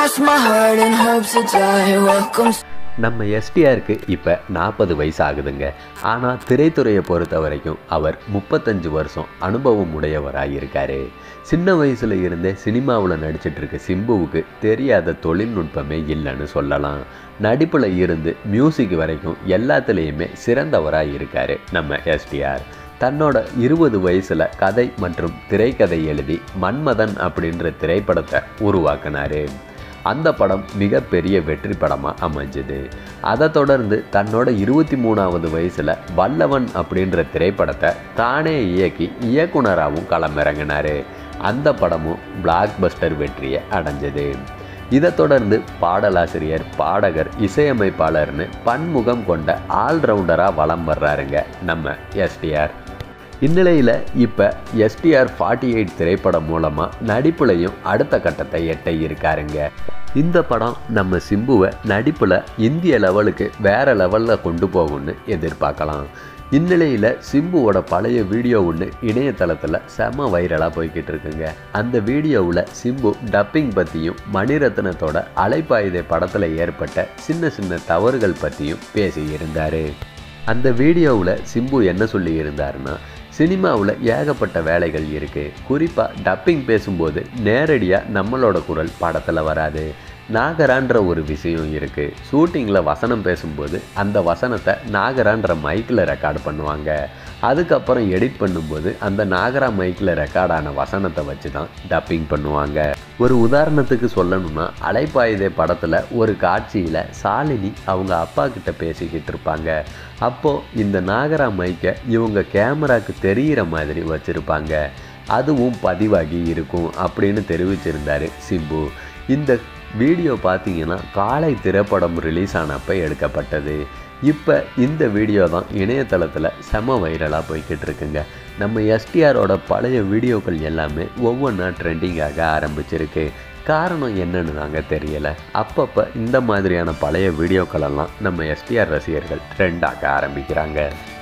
cross my heart and hope to die. Welcome. நம்ம எஸ்டிஆருக்கு இப்போ நாற்பது வயசு ஆகுதுங்க ஆனால் திரைத்துறையை பொறுத்த வரைக்கும் அவர் முப்பத்தஞ்சு வருஷம் அனுபவம் உடையவராக இருக்காரு சின்ன வயசில் இருந்தே சினிமாவில் நடிச்சிட்டு இருக்க சிம்புவுக்கு தெரியாத தொழில்நுட்பமே இல்லைன்னு சொல்லலாம் நடிப்பில் இருந்து மியூசிக் வரைக்கும் எல்லாத்துலேயுமே சிறந்தவராக இருக்காரு நம்ம எஸ்டிஆர் தன்னோட இருபது வயசில் கதை மற்றும் திரைக்கதை எழுதி மன்மதன் அப்படின்ற திரைப்படத்தை உருவாக்குனாரு அந்த படம் மிகப்பெரிய வெற்றி படமாக அமைஞ்சது அதை தொடர்ந்து தன்னோட இருபத்தி மூணாவது வயசில் வல்லவன் அப்படின்ற திரைப்படத்தை தானே இயக்கி இயக்குனராகவும் களமிறங்கினார் அந்த படமும் பிளாக் பஸ்டர் வெற்றியை அடைஞ்சது இதை தொடர்ந்து பாடலாசிரியர் பாடகர் இசையமைப்பாளர்னு பன்முகம் கொண்ட ஆல்ரவுண்டராக வலம் வர்றாருங்க நம்ம எஸ்டிஆர் இந்நிலையில் இப்போ எஸ்டிஆர் ஃபார்ட்டி எயிட் திரைப்படம் மூலமாக நடிப்புலையும் அடுத்த கட்டத்தை எட்ட இருக்காருங்க இந்த படம் நம்ம சிம்புவை நடிப்பில் இந்திய லெவலுக்கு வேற லெவலில் கொண்டு போகும்னு எதிர்பார்க்கலாம் இந்நிலையில் சிம்புவோட பழைய வீடியோ ஒன்று இணையதளத்தில் செம வைரலாக போய்கிட்டு இருக்குங்க அந்த வீடியோவில் சிம்பு டப்பிங் பற்றியும் மணிரத்னத்தோட அலைப்பாயுதை படத்தில் ஏற்பட்ட சின்ன சின்ன தவறுகள் பற்றியும் பேசியிருந்தார் அந்த வீடியோவில் சிம்பு என்ன சொல்லி இருந்தாருன்னா சினிமாவில் ஏகப்பட்ட வேலைகள் இருக்குது குறிப்பாக டப்பிங் பேசும்போது நேரடியாக நம்மளோட குரல் படத்தில் வராது நாகரான்ற ஒரு விஷயம் இருக்குது ஷூட்டிங்கில் வசனம் பேசும்போது அந்த வசனத்தை நாகரான்ற மைக்கில் ரெக்கார்டு பண்ணுவாங்க அதுக்கப்புறம் எடிட் பண்ணும்போது அந்த நாகரா மைக்கில் ரெக்கார்டான வசனத்தை வச்சு தான் டப்பிங் பண்ணுவாங்க ஒரு உதாரணத்துக்கு சொல்லணும்னா அலைப்பாயுதே படத்தில் ஒரு காட்சியில் சாலினி அவங்க அப்பா கிட்ட பேசிக்கிட்டு இருப்பாங்க அப்போது இந்த நாகரா மைக்கை இவங்க கேமராக்கு தெரிகிற மாதிரி வச்சுருப்பாங்க அதுவும் பதிவாகி இருக்கும் அப்படின்னு தெரிவிச்சிருந்தார் சிம்பு இந்த வீடியோ பார்த்தீங்கன்னா காலை திரைப்படம் ரிலீஸ் ஆனப்போ எடுக்கப்பட்டது இப்போ இந்த வீடியோ தான் இணையதளத்தில் செம வைரலாக போய்கிட்டு இருக்குங்க நம்ம எஸ்டிஆரோட பழைய வீடியோக்கள் எல்லாமே ஒவ்வொன்றா ட்ரெண்டிங்காக ஆரம்பிச்சிருக்கு காரணம் என்னன்னு தாங்க தெரியலை அப்பப்போ இந்த மாதிரியான பழைய வீடியோக்களெல்லாம் நம்ம எஸ்டிஆர் ரசிகர்கள் ட்ரெண்டாக ஆரம்பிக்கிறாங்க